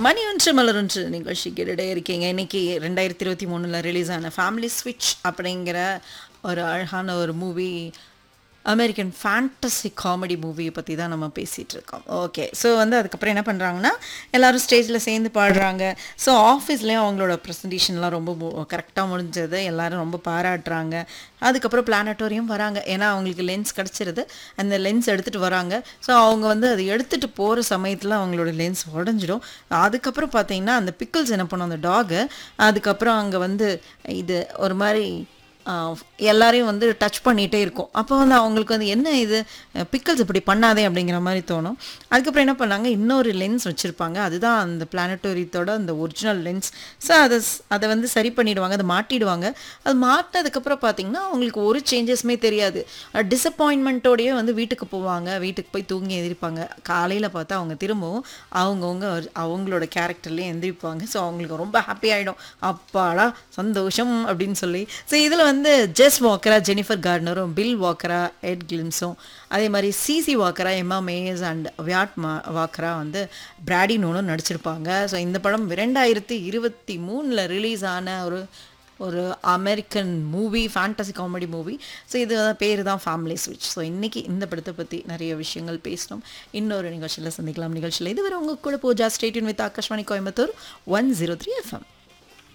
மணி ஒன்று மலரொன்று நிகழ்ச்சி கேட்டுட்டே இருக்கீங்க இன்னைக்கு ரெண்டாயிரத்தி இருபத்தி மூணில் ரிலீஸ் ஆன ஃபேமிலி ஸ்விட்ச் அப்படிங்கிற ஒரு அழகான ஒரு மூவி அமெரிக்கன் ஃபேண்டசி காமெடி மூவியை பற்றி தான் நம்ம பேசிகிட்டு இருக்கோம் ஓகே ஸோ வந்து அதுக்கப்புறம் என்ன பண்ணுறாங்கன்னா எல்லாரும் ஸ்டேஜில் சேர்ந்து பாடுறாங்க ஸோ ஆஃபீஸ்லேயும் அவங்களோட ப்ரெசன்டேஷன்லாம் ரொம்ப கரெக்டாக முடிஞ்சது எல்லாரும் ரொம்ப பாராட்டுறாங்க அதுக்கப்புறம் பிளானட்டோரியம் வராங்க ஏன்னா அவங்களுக்கு லென்ஸ் கிடச்சிருது அந்த லென்ஸ் எடுத்துகிட்டு வராங்க ஸோ அவங்க வந்து அதை எடுத்துகிட்டு போகிற சமயத்தில் அவங்களோட லென்ஸ் உடஞ்சிடும் அதுக்கப்புறம் பார்த்தீங்கன்னா அந்த பிக்கிள்ஸ் என்ன பண்ணும் அந்த டாகு அதுக்கப்புறம் அங்கே வந்து இது ஒரு மாதிரி ஆஹ் எல்லாரையும் வந்து டச் பண்ணிகிட்டே இருக்கும் அப்போ வந்து அவங்களுக்கு வந்து என்ன இது பிக்கல்ஸ் இப்படி பண்ணாதே அப்படிங்கிற மாதிரி தோணும் அதுக்கப்புறம் என்ன பண்ணாங்க இன்னொரு லென்ஸ் வச்சுருப்பாங்க அதுதான் அந்த பிளானட்டோரியத்தோட அந்த ஒரிஜினல் லென்ஸ் ஸோ அதை ஸ்- அதை வந்து சரி பண்ணிடுவாங்க அதை மாட்டிடுவாங்க அது மாட்டினதுக்கப்புறம் பார்த்தீங்கன்னா அவங்களுக்கு ஒரு சேஞ்சஸுமே தெரியாது டிசப்பாயின்மெண்ட்டோடயே வந்து வீட்டுக்கு போவாங்க வீட்டுக்கு போய் தூங்கி எந்திரிப்பாங்க காலையில் பார்த்தா அவங்க திரும்பவும் அவங்கவுங்க அவங்களோட கேரக்டர்லேயே எந்திரிப்பாங்க ஸோ அவங்களுக்கு ரொம்ப ஹாப்பி ஆகிடும் அப்பாடா சந்தோஷம் அப்படின்னு சொல்லி ஸோ இதில் வந்து ஜெஸ் வாக்கரா ஜெனிஃபர் கார்ட்னரும் பில் வாக்கரா எட் கிளிம்ஸும் அதே மாதிரி சிசி வாக்கரா எம்மா மேயஸ் அண்ட் வியாட் மா வாக்கரா வந்து பிராடி நோனும் நடிச்சிருப்பாங்க ஸோ இந்த படம் ரெண்டாயிரத்தி இருபத்தி மூணில் ரிலீஸ் ஆன ஒரு ஒரு American movie fantasy comedy movie so இது பேர் தான் ஃபேமிலி ஸ்விட்ச் ஸோ இன்றைக்கி இந்த படத்தை பற்றி நிறைய விஷயங்கள் பேசணும் இன்னொரு நிகழ்ச்சியில் சந்திக்கலாம் நிகழ்ச்சியில் இதுவரை உங்கள் கூட Pooja stay tuned with Akashvani Coimbatore one zero three FM